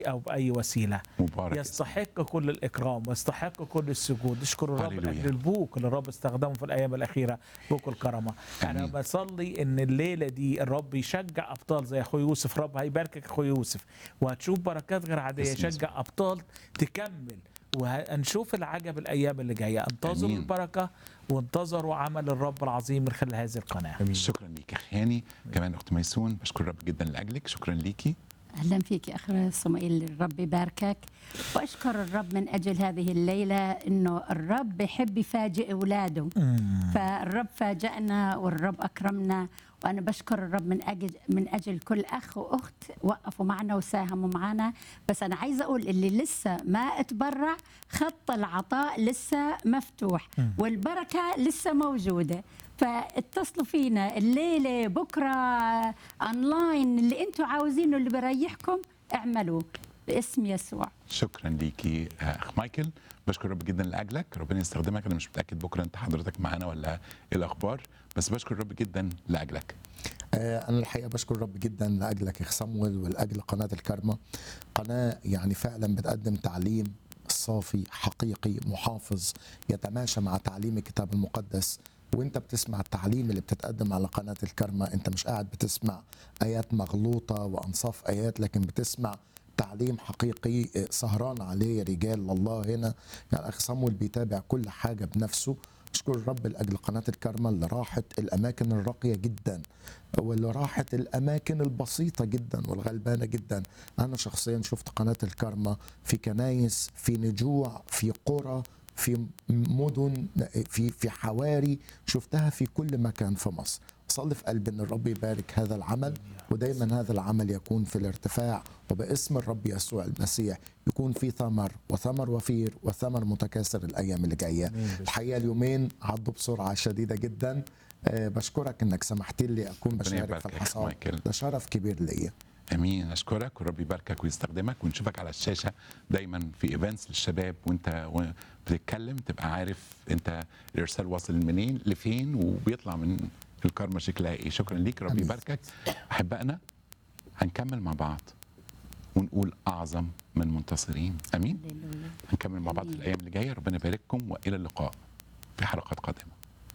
او باي وسيله مبارك يستحق كل الاكرام ويستحق كل السجود اشكر الرب هللويا. لاجل البوك اللي الرب استخدمه في الايام الاخيره بوك الكرمه انا آمين. بصلي ان الليله دي الرب يشجع ابطال زي اخوي يوسف رب هيباركك اخوي يوسف وهتشوف بركات غير عاديه باسم يسوع. يشجع ابطال تكمل وهنشوف العجب الايام اللي جايه انتظروا آمين. البركه وانتظروا عمل الرب العظيم من خلال هذه القناه شكرا ليك اخ هاني كمان اخت ميسون بشكر الرب جدا لاجلك شكرا ليكي اهلا فيك يا اخ صموئيل الرب يباركك واشكر الرب من اجل هذه الليله انه الرب بيحب يفاجئ اولاده فالرب فاجأنا والرب اكرمنا وانا بشكر الرب من اجل من اجل كل اخ واخت وقفوا معنا وساهموا معنا بس انا عايزه اقول اللي لسه ما اتبرع خط العطاء لسه مفتوح والبركه لسه موجوده فاتصلوا فينا الليله بكره اونلاين اللي انتم عاوزينه اللي بريحكم اعملوا باسم يسوع شكرا ليكي آه، اخ مايكل بشكر الرب جدا لاجلك ربنا يستخدمك انا مش متاكد بكره انت حضرتك معانا ولا ايه الاخبار بس بشكر الرب جدا لاجلك آه، أنا الحقيقة بشكر الرب جدا لأجلك يا أخ صمويل ولأجل قناة الكرمة قناة يعني فعلا بتقدم تعليم صافي حقيقي محافظ يتماشى مع تعليم الكتاب المقدس وانت بتسمع التعليم اللي بتتقدم على قناة الكرمة انت مش قاعد بتسمع آيات مغلوطة وأنصاف آيات لكن بتسمع تعليم حقيقي آه، سهران عليه رجال الله هنا يعني أخ صمويل بيتابع كل حاجة بنفسه اشكر الرب لاجل قناه الكرمه اللي راحت الاماكن الراقيه جدا واللي راحت الاماكن البسيطه جدا والغلبانه جدا انا شخصيا شفت قناه الكرمه في كنايس في نجوع في قرى في مدن في في حواري شفتها في كل مكان في مصر صلي في قلبي ان الرب يبارك هذا العمل ودايما هذا العمل يكون في الارتفاع وباسم الرب يسوع المسيح يكون في ثمر وثمر وفير وثمر متكاثر الايام اللي جايه الحقيقه اليومين عدوا بسرعه شديده جدا آه، بشكرك انك سمحت لي اكون ربنا بشارك يباركك في يا أخ الحصاد مايكل. ده شرف كبير ليا امين اشكرك والرب يباركك ويستخدمك ونشوفك على الشاشه دايما في ايفنتس للشباب وانت و- بتتكلم تبقى عارف انت الارسال واصل منين لفين وبيطلع من الكارما شكلها ايه شكرا ليك رب أمين. يباركك احبائنا هنكمل مع بعض ونقول اعظم من منتصرين امين هللويا هنكمل مع بعض في أمين. الايام اللي جايه ربنا يبارككم والى اللقاء في حلقات قادمه